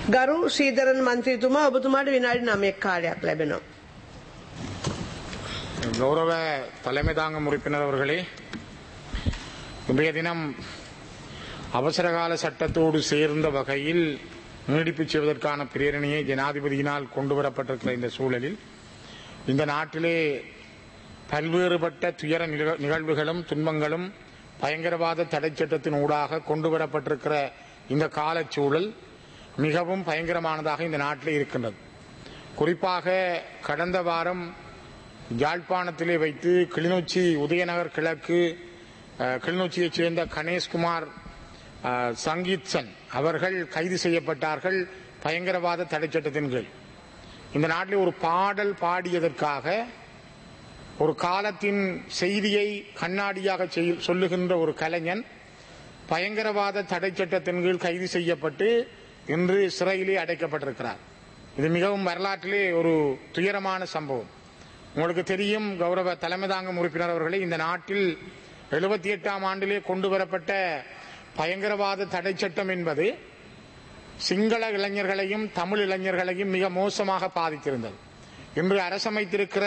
ගරු ශ්‍රීධරන් මන්ත්‍රීතුමා ඔබතුමාට විනාඩි 9ක් කාලයක් ලැබෙනවා. கௌரவ தலைமை தாங்கும் உறுப்பினர் அவர்களே இன்றைய தினம் அவசரகால சட்டத்தோடு சேர்ந்த வகையில் நீடிப்பு செய்வதற்கான பிரேரணையை ஜனாதிபதியினால் கொண்டுவரப்பட்டிருக்கிற இந்த சூழலில் இந்த நாட்டிலே பல்வேறுபட்ட துயர நிக- நிகழ்வுகளும் துன்பங்களும் பயங்கரவாத தடை சட்டத்தின் ஊடாக கொண்டுவரப்பட்டிருக்கிற இந்த காலச்சூழல் மிகவும் பயங்கரமானதாக இந்த நாட்டிலே இருக்கின்றது குறிப்பாக கடந்த வாரம் யாழ்ப்பாணத்திலே வைத்து கிளிநொச்சி உதயநகர் கிழக்கு அஹ், கிளிநொச்சியைச் சேர்ந்த கணேஷ்குமார் அஹ், சங்கீத்சன் அவர்கள் கைது செய்யப்பட்டார்கள் பயங்கரவாத தடை சட்டத்தின் கீழ் இந்த நாட்டில் ஒரு பாடல் பாடியதற்காக ஒரு காலத்தின் செய்தியை கண்ணாடியாக செய்- சொல்லுகின்ற ஒரு கலைஞன் பயங்கரவாத தடை சட்டத்தின் கீழ் கைது செய்யப்பட்டு இன்று சிறையிலே அடைக்கப்பட்டிருக்கிறார் இது மிகவும் வரலாற்றிலே ஒரு துயரமான சம்பவம் உங்களுக்கு தெரியும் கௌரவ தலைமை தாங்கும் உறுப்பினர் அவர்களே இந்த நாட்டில் எழுபத்தி எட்டாம் ஆண்டிலே கொண்டு வரப்பட்ட பயங்கரவாத தடை சட்டம் என்பது சிங்கள இளைஞர்களையும் தமிழ் இளைஞர்களையும் மிக மோசமாக பாதித்திருந்தது இன்று அரசமைத்திருக்கிற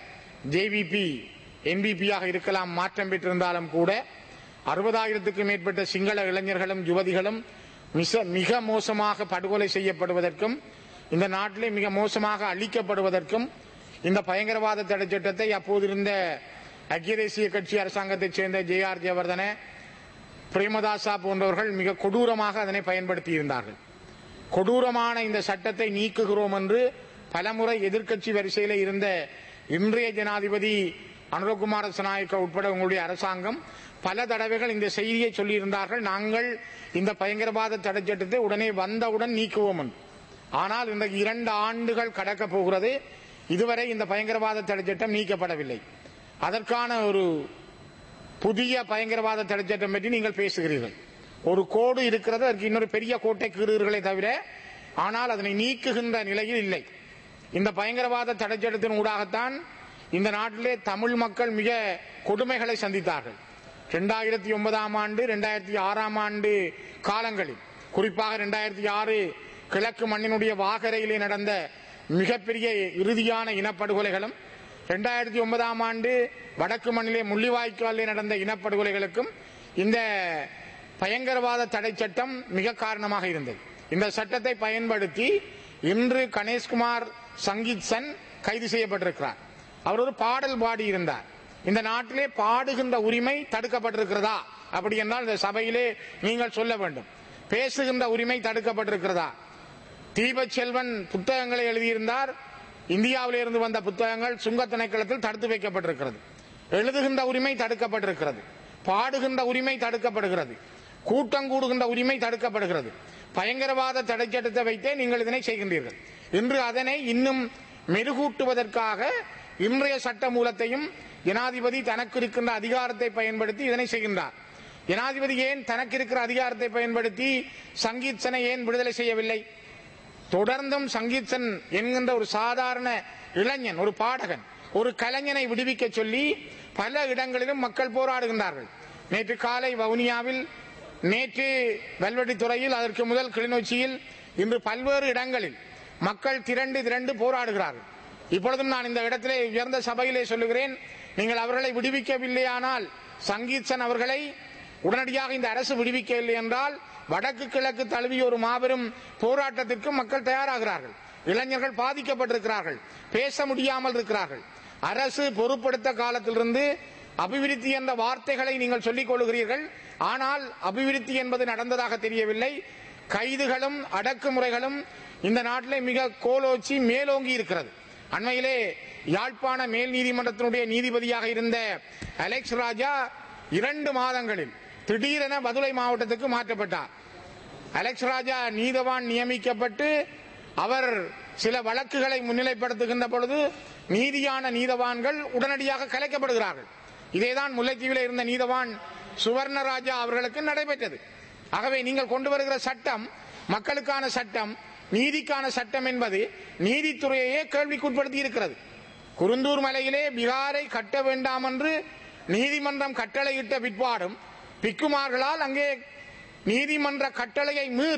ஜேவிபி என்பிபியாக இருக்கலாம் மாற்றம் பெற்றிருந்தாலும் கூட அறுபதாயிரத்துக்கு மேற்பட்ட சிங்கள இளைஞர்களும் யுவதிகளும் மிக மிக மோசமாக படுகொலை செய்யப்படுவதற்கும் இந்த நாட்டிலே மிக மோசமாக அழிக்கப்படுவதற்கும் இந்த பயங்கரவாத தடை சட்டத்தை அப்போதிருந்த ஐக்கிய தேசிய கட்சி அரசாங்கத்தைச் சேர்ந்த ஜே ஆர் ஜெயவர்தன பிரேமதாசா போன்றவர்கள் மிக கொடூரமாக அதனை பயன்படுத்தி இருந்தார்கள் கொடூரமான இந்த சட்டத்தை நீக்குகிறோம் என்று பலமுறை எதிர்க்கட்சி வரிசையில் இருந்த இன்றைய ஜனாதிபதி அனுரகுமார சனாயக்க உட்பட உங்களுடைய அரசாங்கம் பல தடவைகள் இந்த செய்தியை சொல்லியிருந்தார்கள் நாங்கள் இந்த பயங்கரவாத தடை சட்டத்தை உடனே வந்தவுடன் நீக்குவோம் என்று ஆனால் இன்றைக்கு இரண்டு ஆண்டுகள் கடக்கப் போகிறது இதுவரை இந்த பயங்கரவாத தடை சட்டம் நீக்கப்படவில்லை அதற்கான ஒரு புதிய பயங்கரவாத தடை சட்டம் பற்றி நீங்கள் பேசுகிறீர்கள் ஒரு கோடு இருக்கிறது அதற்கு இன்னொரு பெரிய கோட்டை கீறுகிறீர்களே தவிர ஆனால் அதனை நீக்குகின்ற நிலையில் இல்லை இந்த பயங்கரவாத தடை சட்டத்தின் ஊடாகத்தான் இந்த நாட்டிலே தமிழ் மக்கள் மிக கொடுமைகளை சந்தித்தார்கள் இரண்டாயிரத்தி ஒன்பதாம் ஆண்டு இரண்டாயிரத்தி ஆறாம் ஆண்டு காலங்களில் குறிப்பாக இரண்டாயிரத்தி ஆறு கிழக்கு மண்ணினுடைய வாகரையிலே நடந்த மிகப்பெரிய இறுதியான இனப்படுகொலைகளும் இரண்டாயிரத்தி ஒன்பதாம் ஆண்டு வடக்கு மண்ணிலே முள்ளிவாய்க்காலிலே நடந்த இனப்படுகொலைகளுக்கும் இந்த பயங்கரவாத தடை சட்டம் மிக காரணமாக இருந்தது இந்த சட்டத்தை பயன்படுத்தி இன்று கணேஷ்குமார் சங்கீத்சன் கைது செய்யப்பட்டிருக்கிறார் அவர் ஒரு பாடல் பாடி இருந்தார் இந்த நாட்டிலே பாடுகின்ற உரிமை தடுக்கப்பட்டிருக்கிறதா அப்படி என்றால் இந்த சபையிலே நீங்கள் சொல்ல வேண்டும் பேசுகின்ற உரிமை தடுக்கப்பட்டிருக்கிறதா தீபச்செல்வன் புத்தகங்களை எழுதியிருந்தார் இந்தியாவிலே இருந்து வந்த புத்தகங்கள் சுங்க திணைக்களத்தில் தடுத்து வைக்கப்பட்டிருக்கிறது எழுதுகின்ற உரிமை தடுக்கப்பட்டிருக்கிறது பாடுகின்ற உரிமை தடுக்கப்படுகிறது கூட்டம் கூடுகின்ற உரிமை தடுக்கப்படுகிறது பயங்கரவாத தடை சட்டத்தை வைத்தே நீங்கள் இதனை செய்கின்றீர்கள் இன்று அதனை இன்னும் மெருகூட்டுவதற்காக இன்றைய சட்ட மூலத்தையும் ஜனாதிபதி தனக்கு இருக்கின்ற அதிகாரத்தை பயன்படுத்தி இதனை செய்கின்றார் ஜனாதிபதி ஏன் தனக்கு இருக்கிற அதிகாரத்தை பயன்படுத்தி சங்கீத்சனை ஏன் விடுதலை செய்யவில்லை தொடர்ந்தும் சங்கீத்சன் என்கின்ற ஒரு சாதாரண இளைஞன் ஒரு பாடகன் ஒரு கலைஞனை விடுவிக்க சொல்லி பல இடங்களிலும் மக்கள் போராடுகின்றார்கள் நேற்று காலை வவுனியாவில் நேற்று வெல்வெட்டித்துறையில் அதற்கு முதல் கிளிநொச்சியில் இன்று பல்வேறு இடங்களில் மக்கள் திரண்டு திரண்டு போராடுகிறார்கள் இப்பொழுதும் நான் இந்த இடத்திலே உயர்ந்த சபையிலே சொல்லுகிறேன் நீங்கள் அவர்களை விடுவிக்கவில்லையானால் சங்கீத்சன் அவர்களை உடனடியாக இந்த அரசு விடுவிக்கவில்லை என்றால் வடக்கு கிழக்கு தழுவிய ஒரு மாபெரும் போராட்டத்திற்கு மக்கள் தயாராகிறார்கள் இளைஞர்கள் பாதிக்கப்பட்டிருக்கிறார்கள் பேச முடியாமல் இருக்கிறார்கள் அரசு பொறுப்படுத்த காலத்திலிருந்து அபிவிருத்தி என்ற வார்த்தைகளை நீங்கள் சொல்லிக் கொள்கிறீர்கள் ஆனால் அபிவிருத்தி என்பது நடந்ததாக தெரியவில்லை கைதுகளும் அடக்குமுறைகளும் இந்த நாட்டிலே மிக கோலோச்சி மேலோங்கி இருக்கிறது அண்மையிலே யாழ்ப்பாண மேல் நீதிமன்றத்தினுடைய நீதிபதியாக இருந்த அலெக்ஸ் ராஜா இரண்டு மாதங்களில் திடீரென மதுரை மாவட்டத்துக்கு மாற்றப்பட்டார் அலெக்ஸ் ராஜா நீதவான் நியமிக்கப்பட்டு அவர் சில வழக்குகளை முன்னிலைப்படுத்துகின்ற பொழுது நீதியான நீதவான்கள் உடனடியாக கலைக்கப்படுகிறார்கள் இதேதான் முல்லைத்தீவில் இருந்த நீதவான் சுவர்ணராஜா அவர்களுக்கு நடைபெற்றது ஆகவே நீங்கள் கொண்டு வருகிற சட்டம் மக்களுக்கான சட்டம் நீதிக்கான சட்டம் என்பது நீதித்துறையையே கேள்விக்குட்படுத்தி இருக்கிறது குருந்தூர் மலையிலே பிகாரை கட்ட வேண்டாம் என்று நீதிமன்றம் கட்டளையிட்ட பிற்பாடும் பிக்குமார்களால் அங்கே நீதிமன்ற கட்டளையை மீறி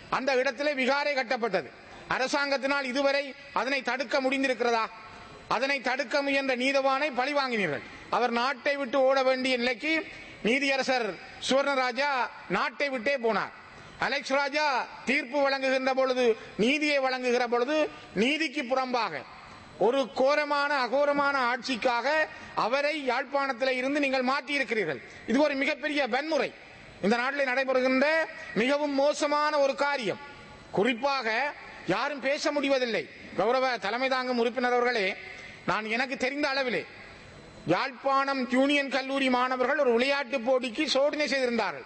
அந்த இடத்திலே விகாரை கட்டப்பட்டது அரசாங்கத்தினால் இதுவரை அதனை தடுக்க முடிந்திருக்கிறதா அதனை தடுக்க முயன்ற நீதவானை பழி வாங்கினீர்கள் அவர் நாட்டை விட்டு ஓட வேண்டிய நிலைக்கு நீதியரசர் சுவர்ணராஜா நாட்டை விட்டே போனார் அலெக்ஸ் ராஜா தீர்ப்பு வழங்குகின்ற பொழுது நீதியை வழங்குகிற பொழுது நீதிக்கு புறம்பாக ஒரு கோரமான அகோரமான ஆட்சிக்காக அவரை யாழ்ப்பாணத்தில் இருந்து நீங்கள் மாற்றி இருக்கிறீர்கள் இது ஒரு மிகப்பெரிய வன்முறை இந்த நாட்டில் நடைபெறுகின்ற மிகவும் மோசமான ஒரு காரியம் குறிப்பாக யாரும் பேச முடிவதில்லை கௌரவ தலைமை தாங்கும் உறுப்பினர் அவர்களே நான் எனக்கு தெரிந்த அளவிலே யாழ்ப்பாணம் யூனியன் கல்லூரி மாணவர்கள் ஒரு விளையாட்டு போட்டிக்கு சோதனை செய்திருந்தார்கள்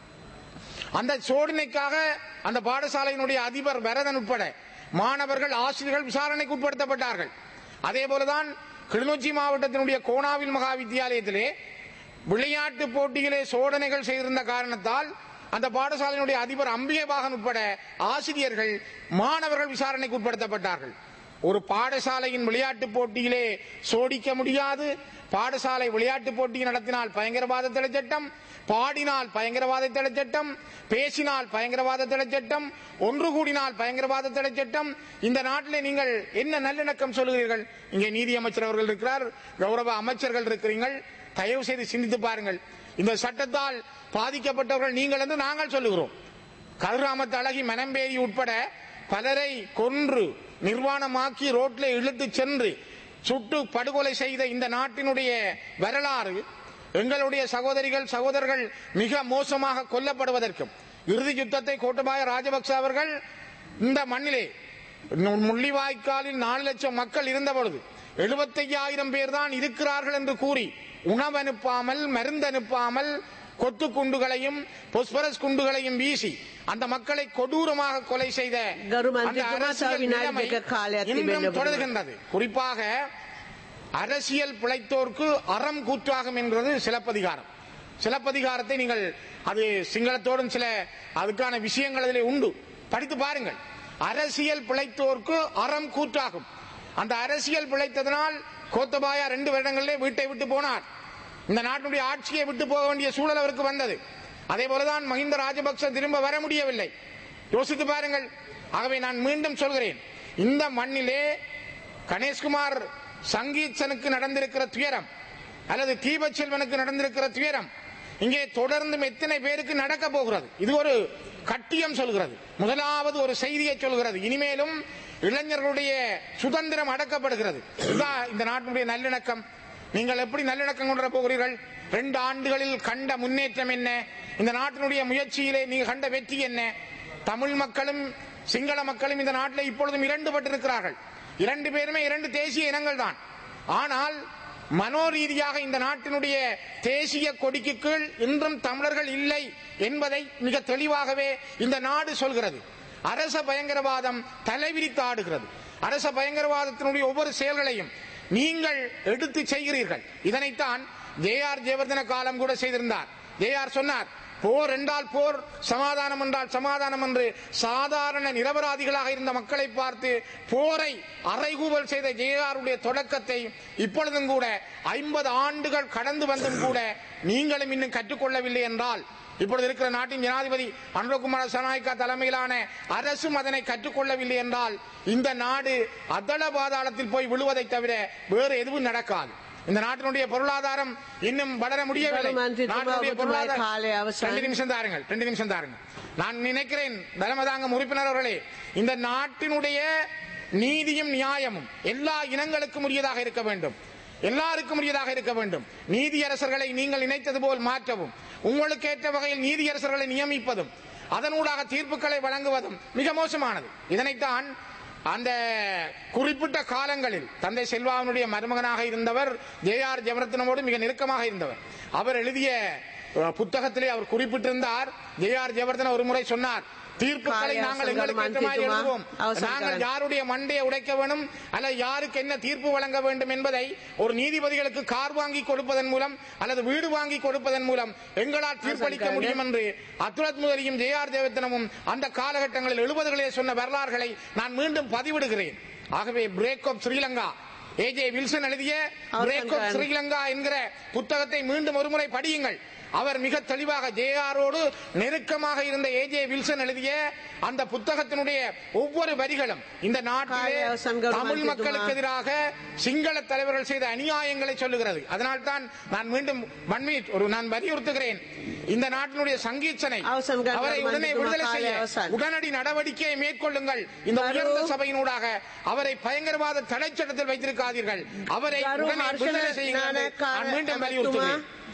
அந்த சோதனைக்காக அந்த பாடசாலையினுடைய அதிபர் வரதன் உட்பட மாணவர்கள் ஆசிரியர்கள் விசாரணைக்கு உட்படுத்தப்பட்டார்கள் அதே போலதான் கிளிநொச்சி மாவட்டத்தினுடைய கோணாவில் மகா வித்தியாலயத்திலே விளையாட்டு போட்டியிலே சோதனைகள் செய்திருந்த காரணத்தால் அந்த பாடசாலையினுடைய அதிபர் அம்பிகைவாகன் உட்பட ஆசிரியர்கள் மாணவர்கள் விசாரணைக்கு உட்படுத்தப்பட்டார்கள் ஒரு பாடசாலையின் விளையாட்டு போட்டியிலே சோடிக்க முடியாது பாடசாலை விளையாட்டு போட்டி நடத்தினால் பயங்கரவாத தடை சட்டம் பாடினால் பயங்கரவாத தடை சட்டம் பேசினால் பயங்கரவாத தடை சட்டம் ஒன்று கூடினால் பயங்கரவாத தடை சட்டம் இந்த நாட்டிலே நீங்கள் என்ன நல்லிணக்கம் சொல்லுகிறீர்கள் இங்கே நீதி அமைச்சர் அவர்கள் இருக்கிறார் கௌரவ அமைச்சர்கள் இருக்கிறீர்கள் தயவு செய்து சிந்தித்து பாருங்கள் இந்த சட்டத்தால் பாதிக்கப்பட்டவர்கள் நீங்கள் என்று நாங்கள் சொல்லுகிறோம் கதிராமத்து அழகி மனம்பேரி உட்பட பலரை கொன்று நிர்வாணமாக்கி ரோட்ல இழுத்து சென்று சுட்டு படுகொலை செய்த இந்த நாட்டினுடைய வரலாறு எங்களுடைய சகோதரிகள் சகோதரர்கள் மிக மோசமாக கொல்லப்படுவதற்கும் இறுதி யுத்தத்தை கோட்டபாய ராஜபக்ச அவர்கள் இந்த மண்ணிலே முள்ளிவாய்க்காலில் நாலு லட்சம் மக்கள் இருந்த பொழுது எழுபத்தையாயிரம் பேர் தான் இருக்கிறார்கள் என்று கூறி உணவு அனுப்பாமல் மருந்து அனுப்பாமல் கொத்து குண்டுகளையும் பொஸ்பரஸ் குண்டுகளையும் வீசி அந்த மக்களை கொடூரமாக கொலை செய்த கரு மந்திரி அந்த குமார் அரசியல் சாமி நாயக் நிலைமை மிக காலையத்தில் இன்றும் வெல்லப்படுகிறது. தொடர்கின்றது குறிப்பாக அரசியல் பிழைத்தோர்க்கு அறம் கூற்றாகும் என்கிறது சிலப்பதிகாரம் சிலப்பதிகாரத்தை நீங்கள் அது சிங்களத்தோடும் சில அதுக்கான விஷயங்கள் அதிலே உண்டு படித்து பாருங்கள் அரசியல் பிழைத்தோர்க்கு அறம் கூற்றாகும் அந்த அரசியல் பிழைத்ததனால் கோத்தபாயா ரெண்டு வருடங்களிலே வீட்டை விட்டு போனார் இந்த நாட்டினுடைய ஆட்சியை விட்டு போக வேண்டிய சூழல் அவருக்கு வந்தது அதே போலதான் மஹிந்த ராஜபக்ச திரும்ப வர முடியவில்லை யோசித்து பாருங்கள் ஆகவே நான் மீண்டும் சொல்கிறேன் இந்த மண்ணிலே கணேஷ்குமார் சங்கீத்சனுக்கு நடந்திருக்கிற துயரம் அல்லது தீபச்செல்வனுக்கு நடந்திருக்கிற துயரம் இங்கே தொடர்ந்தும் எத்தனை பேருக்கு நடக்க போகிறது இது ஒரு கட்டியம் சொல்கிறது முதலாவது ஒரு செய்தியை சொல்கிறது இனிமேலும் இளைஞர்களுடைய சுதந்திரம் அடக்கப்படுகிறது இதுதான் இந்த நாட்டினுடைய நல்லிணக்கம் நீங்கள் எப்படி நல்லிணக்கம் கொண்டு வரப் போகிறீர்கள் ரெண்டு ஆண்டுகளில் கண்ட முன்னேற்றம் என்ன இந்த நாட்டினுடைய முயற்சியிலே நீங்க கண்ட வெற்றி என்ன தமிழ் மக்களும் சிங்கள மக்களும் இந்த நாட்டில் இப்பொழுதும் இரண்டுபட்டிருக்கிறார்கள் இரண்டு பேருமே இரண்டு தேசிய இனங்கள் தான் ஆனால் மனோரீதியாக இந்த நாட்டினுடைய தேசிய கொடிக்கு கீழ் இன்றும் தமிழர்கள் இல்லை என்பதை மிக தெளிவாகவே இந்த நாடு சொல்கிறது அரச பயங்கரவாதம் தலைவிரித்து ஆடுகிறது அரச பயங்கரவாதத்தினுடைய ஒவ்வொரு செயல்களையும் நீங்கள் எடுத்து செய்கிறீர்கள் இதனைத்தான் ஜே ஆர் ஜெயவர்தன காலம் கூட செய்திருந்தார் ஜே ஆர் சொன்னார் போர் என்றால் போர் சமாதானம் என்றால் சமாதானம் என்று சாதாரண நிரபராதிகளாக இருந்த மக்களை பார்த்து போரை அறைகூவல் செய்த ஜேஆருடைய தொடக்கத்தை இப்பொழுதும் கூட ஐம்பது ஆண்டுகள் கடந்து வந்தும் கூட நீங்களும் இன்னும் கற்றுக்கொள்ளவில்லை என்றால் இப்பொழுது இருக்கிற நாட்டின் ஜனாதிபதி அனுரகுமார சனாய்கா தலைமையிலான அரசும் அதனை கற்றுக்கொள்ளவில்லை என்றால் இந்த நாடு அதள பாதாளத்தில் போய் விழுவதை தவிர வேறு எதுவும் நடக்காது இந்த நாட்டினுடைய பொருளாதாரம் இன்னும் வளர முடியவில்லை மந்திரி துமா நாட்டினுடைய ஒபுதுமாய் காலை பொருளாதாரம் அவசானம். ரெண்டு நிமிஷம் தாருங்கள் ரெண்டு நிமிஷம் தாருங்கள் நான் நினைக்கிறேன் தலைமதாங்கம் உறுப்பினர் அவர்களே இந்த நாட்டினுடைய நீதியும் நியாயமும் எல்லா இனங்களுக்கும் உரியதாக இருக்க வேண்டும் எல்லாருக்கும் உரியதாக இருக்க வேண்டும் நீதியரசர்களை நீங்கள் நினைத்தது போல் மாற்றவும் உங்களுக்கு ஏற்ற வகையில் நீதியரசர்களை நியமிப்பதும் அதனூடாக தீர்ப்புகளை வழங்குவதும் மிக மோசமானது இதனைத்தான் அந்த குறிப்பிட்ட காலங்களில் தந்தை செல்வாவினுடைய மருமகனாக இருந்தவர் ஜே ஆர் ஜெவரத்னமோடு மிக நெருக்கமாக இருந்தவர் அவர் எழுதிய அஹ், புத்தகத்திலே அவர் குறிப்பிட்டிருந்தார் ஜே ஆர் ஜெயவர்தன ஒரு முறை சொன்னார் தீர்ப்புகளை காலை நாங்கள் அவசரம் எங்களுக்கு ஏற்ற மாதிரி மந்திரி எழுதுவோம் துமா, அவசரம் நாங்கள் காலம். யாருடைய மண்டையை உடைக்க வேண்டும் அல்ல யாருக்கு என்ன தீர்ப்பு வழங்க வேண்டும் என்பதை ஒரு நீதிபதிகளுக்கு கார் வாங்கி கொடுப்பதன் மூலம் அல்லது வீடு வாங்கி கொடுப்பதன் மூலம் எங்களால் தீர்ப்பளிக்க காலம். முடியும் என்று அத்துலத் முதலியும் ஜே ஆர் தேவத்தனமும் அந்த காலகட்டங்களில் எழுபதுகளிலே சொன்ன வரலாறுகளை நான் மீண்டும் பதிவிடுகிறேன் ஆகவே break of Sri Lanka AJ Wilson எழுதிய அவர் பிரேக் ஆப் கண்காணி. ஸ்ரீலங்கா என்கிற புத்தகத்தை மீண்டும் ஒருமுறை படியுங்கள் அவர் மிக தெளிவாக ஜேஆரோடு நெருக்கமாக இருந்த ஏஜே வில்சன் எழுதிய அந்த புத்தகத்தினுடைய ஒவ்வொரு வரிகளும் இந்த நாட்டிலே காலை அவசான் கௌரவ தமிழ் மந்திரி மக்களுக்கு எதிராக சிங்கள தலைவர்கள் செய்த அநியாயங்களை சொல்லுகிறது அதனால் தான் நான் மீண்டும் மன்மீட் ஒரு நான் வலியுறுத்துகிறேன் இந்த நாட்டினுடைய சங்கீச்சனை அவசான் கௌரவ அவரை உடனே மந்திரி விடுதலை காலை செய்ய அவசான். உடனடி நடவடிக்கையை மேற்கொள்ளுங்கள் இந்த கரு- உயர்ந்த சபையினூடாக அவரை பயங்கரவாத தடை சட்டத்தில் வைத்திருக்காதீர்கள் அவரை கரு உடனே ஹர்ஷன விடுதலை செய்யுங்கள் என்று நாணயக்கார நான் மீண்டும் அமர்த்துமா? வலியுறுத்துகிறேன்